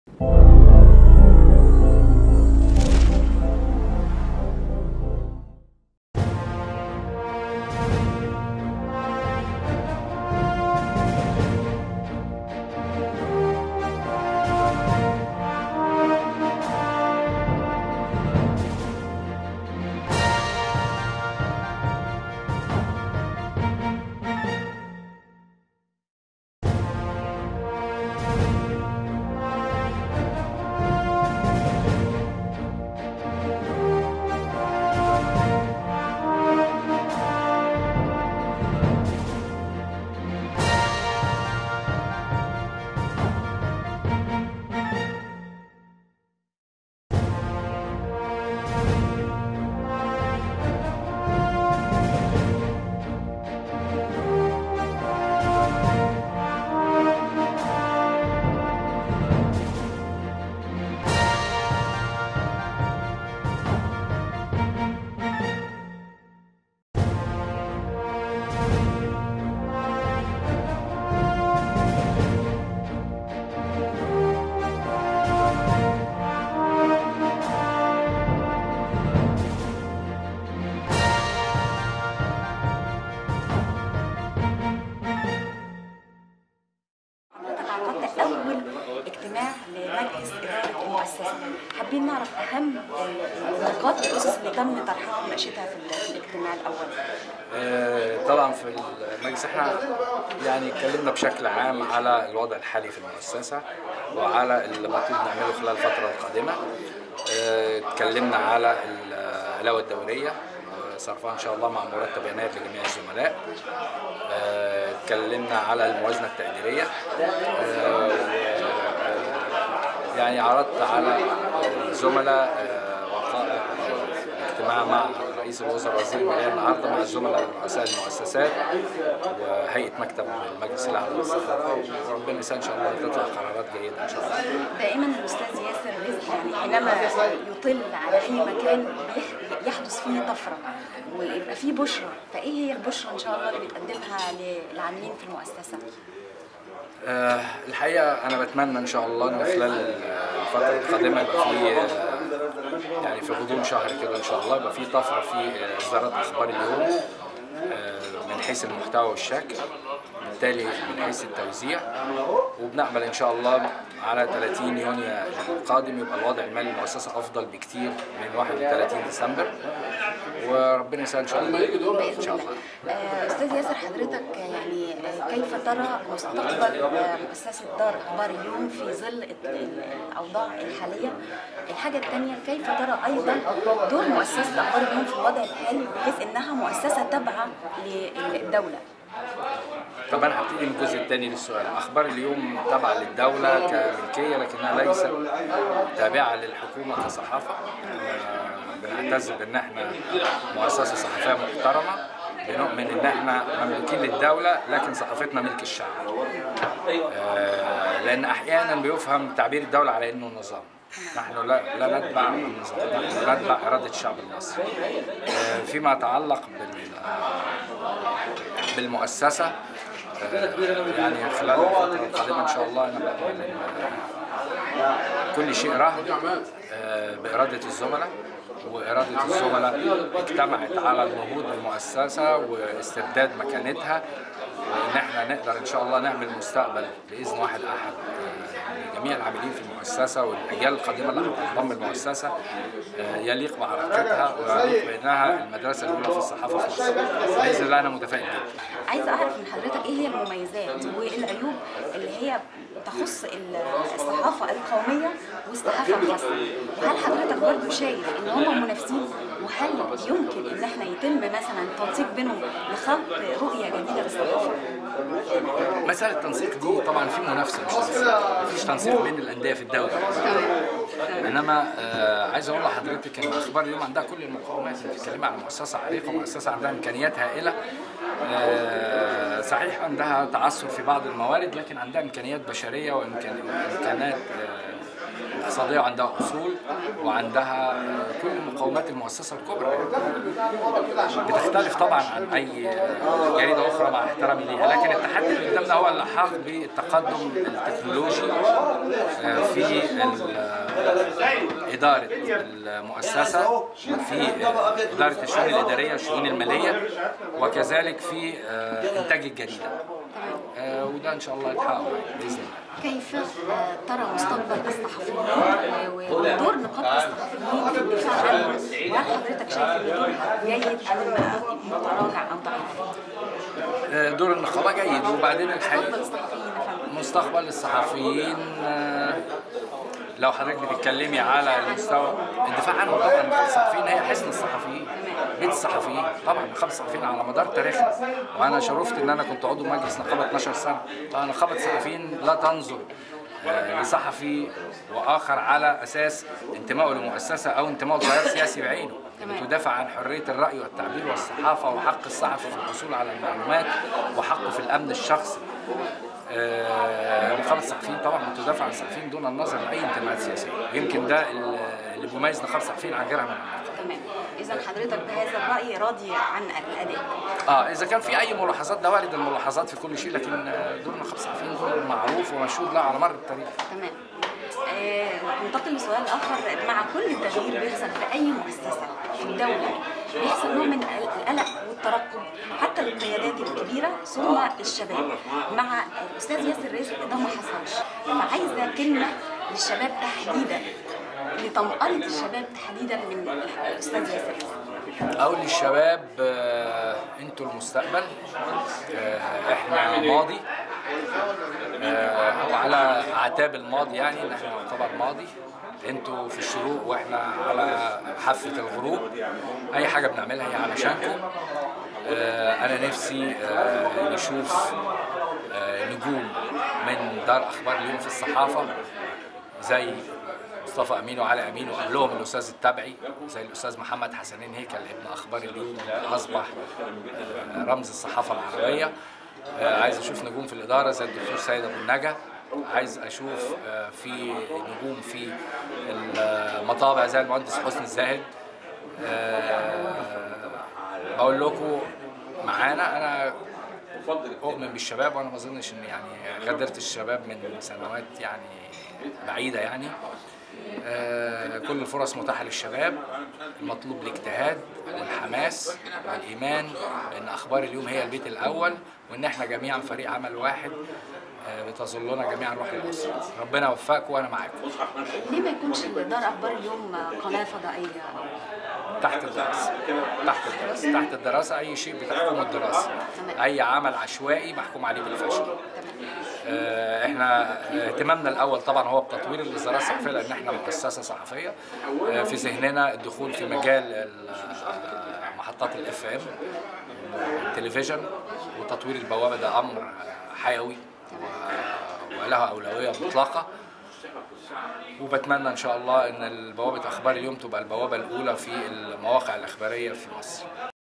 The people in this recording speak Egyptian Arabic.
حضرتك عقدت اول اجتماع لمجلس اداره المؤسسه حابين نعرف اهم النقاط الاسس اللي تم طرحها ومناقشتها في الاجتماع الاول آه، طبعا في المجلس احنا يعني اتكلمنا بشكل عام على الوضع الحالي في المؤسسه وعلى اللي مطلوب نعمله خلال الفتره القادمه آه، اتكلمنا على العلاوه الدوريه صرفها ان شاء الله مع مرتب يناير لجميع الزملاء آه، اتكلمنا على الموازنه التقديريه آه، يعني عرضت على الزملاء آه، وقائع اجتماع مع رئيس الوزراء وزير الماليه النهارده مع الزملاء رؤساء المؤسسات وهيئه مكتب المجلس الاعلى للصحافه وربنا يسهل ان شاء الله تطلع قرارات جيده ان شاء الله. دائما الاستاذ ياسر رزق يعني حينما يطل على اي مكان بيح- يحدث فيه طفره ويبقى فيه بشرى فايه هي البشرى ان شاء الله اللي بتقدمها للعاملين في المؤسسه؟ آه، الحقيقه انا بتمنى ان شاء الله ان خلال الفتره القادمه يبقى في آه، يعني في غضون شهر كده ان شاء الله يبقى في طفره في آه، اصدارات اخبار اليوم آه، من حيث المحتوى والشكل بالتالي من حيث التوزيع وبنأمل ان شاء الله على 30 يونيو القادم يبقى الوضع المالي للمؤسسه افضل بكتير من 31 ديسمبر وربنا يسهل ان شاء الله ان باذن شاء الله. الله آه، استاذ ياسر حضرتك يعني آه، كيف ترى مستقبل آه، مؤسسه دار اخبار اليوم في ظل ال- ال- الاوضاع الحاليه؟ الحاجه الثانيه كيف ترى ايضا دور مؤسسه اخبار اليوم في الوضع الحالي بحيث انها مؤسسه تابعه للدوله؟ طب انا هبتدي من الجزء الثاني للسؤال اخبار اليوم تابعه للدوله كملكيه لكنها ليست تابعه للحكومه كصحافه آه، بنعتز بان احنا مؤسسه صحفيه محترمه بنؤمن ان احنا مملوكين للدوله لكن صحافتنا ملك الشعب آه، لان احيانا بيفهم تعبير الدوله على انه نظام نحن لا لا نتبع النظام نحن نتبع اراده الشعب المصري آه، فيما يتعلق بال بالمؤسسة آه، يعني خلال الفترة القادمة إن شاء الله أنا بأمل إن آه، كل شيء رهن آه، بإرادة الزملاء وإرادة الزملاء اجتمعت على النهوض بالمؤسسة واسترداد مكانتها وإن احنا نقدر إن شاء الله نعمل مستقبل بإذن واحد أحد آه، لجميع العاملين في المؤسسة والأجيال القادمة اللي هتنضم المؤسسة آه، يليق بعراقتها ويليق بأنها المدرسة الأولى في الصحافة في مصر بإذن الله أنا متفائل جدا عايزه اعرف من حضرتك ايه هي المميزات والعيوب اللي هي تخص ال- الصحافه القوميه والصحافه الخاصه وهل حضرتك برضو شايف ان هم منافسين وهل يمكن ان احنا يتم مثلا تنسيق بينهم لخلق رؤيه جديده للصحافه مسألة التنسيق دي طبعا في منافسة مش تنسيق مفيش تنسيق بين الأندية في الدولة إنما آه عايز أقول لحضرتك إن أخبار اليوم عندها كل المقومات اللي بتتكلمي عن مؤسسة عريقة مؤسسة عندها إمكانيات هائلة آه صحيح عندها تعثر في بعض الموارد لكن عندها إمكانيات بشرية وإمكانيات آه اقتصاديه وعندها اصول وعندها آه، كل مقومات المؤسسه الكبرى بتختلف طبعا عن اي آه، جريده اخرى مع احترامي ليها لكن التحدي اللي قدامنا هو اللحاق بالتقدم التكنولوجي آه، في ال- آه، اداره المؤسسه في آه، اداره الشؤون الاداريه والشؤون الماليه وكذلك في آه، انتاج الجريده آه، وده ان شاء الله يتحقق باذن الله كيف آه، ترى مستقبل الصحفيين و- ودور نقابه الصحفيين في الدفاع عنهم وهل حضرتك شايف ان دورها جيد ام متراجع او ضعيف؟ آه، دور النقابه جيد وبعدين مستقبل الحقيقه الصحفيين يا فندم مستقبل الصحفيين آه، لو حضرتك بتتكلمي على المستوى الدفاع عنهم طبعا نقابه الصحفيين هي حصن الصحفيين بيت الصحفيين طبعا نقابه الصحفيين على مدار تاريخها وانا شرفت ان انا كنت عضو مجلس نقابه 12 سنه طبعا نقابه الصحفيين لا تنظر آه، لصحفي واخر على اساس انتمائه لمؤسسه او انتمائه لتيار سياسي بعينه تمام. تدافع عن حريه الراي والتعبير والصحافه وحق الصحفي في الحصول على المعلومات وحقه في الامن الشخصي آه، نقابه الصحفيين طبعا بتدافع عن الصحفيين دون النظر لاي انتماءات سياسيه يمكن ده اللي بيميز نقابه الصحفيين عن غيرها من النقابات تمام اذا حضرتك بهذا الراي راضي عن الاداء اه اذا كان في اي ملاحظات ده وارد الملاحظات في كل شيء لكن آه، دور نقابه الصحفيين دور معروف ومشهود له على مر التاريخ تمام آه، ننتقل لسؤال اخر مع كل تغيير بيحصل في اي مؤسسه في الدوله بيحصل نوع من القلق والترقب حتى للقيادات الكبيره ثم الشباب مع الاستاذ ياسر رزق ده ما حصلش فعايزه كلمه للشباب تحديدا لطمأنة الشباب تحديدا من الاستاذ ياسر رزق اقول للشباب آه، انتوا المستقبل آه، احنا ماضي آه، وعلى اعتاب الماضي يعني ان احنا نعتبر ماضي انتوا في الشروق واحنا على حافه الغروب اي حاجه بنعملها هي علشانكم آه، انا نفسي آه، نشوف آه، نجوم من دار اخبار اليوم في الصحافه زي مصطفى امين وعلي امين وقبلهم الاستاذ التبعي زي الاستاذ محمد حسنين هيكل ابن اخبار اليوم اللي اصبح آه، رمز الصحافه العربيه آه، عايز اشوف نجوم في الاداره زي الدكتور سيد ابو النجا عايز اشوف آه، في نجوم في المطابع زي المهندس حسني الزاهد آه، بقول لكم معانا انا اؤمن بالشباب وانا ما اظنش ان يعني غدرت الشباب من سنوات يعني بعيده يعني آه، كل الفرص متاحه للشباب المطلوب الاجتهاد الحماس والايمان بان اخبار اليوم هي البيت الاول وان احنا جميعا فريق عمل واحد آه، بتظلنا جميعا روح الاسره ربنا يوفقكم وانا معاكم ليه ما يكونش دار اخبار اليوم قناه فضائيه تحت الدراسه تحت الدراسه تحت الدراسه اي شيء بتحكمه الدراسه تمام. اي عمل عشوائي محكوم عليه بالفشل تمام آه، احنا اهتمامنا الاول طبعا هو بتطوير الوزاره الصحفيه لان احنا مؤسسه صحفيه آه، في ذهننا الدخول في مجال ال- آه، محطات الاف ام التلفزيون وتطوير البوابه ده امر حيوي و- وله اولويه مطلقه وبتمنى ان شاء الله ان بوابه اخبار اليوم تبقى البوابه الاولى في المواقع الاخباريه في مصر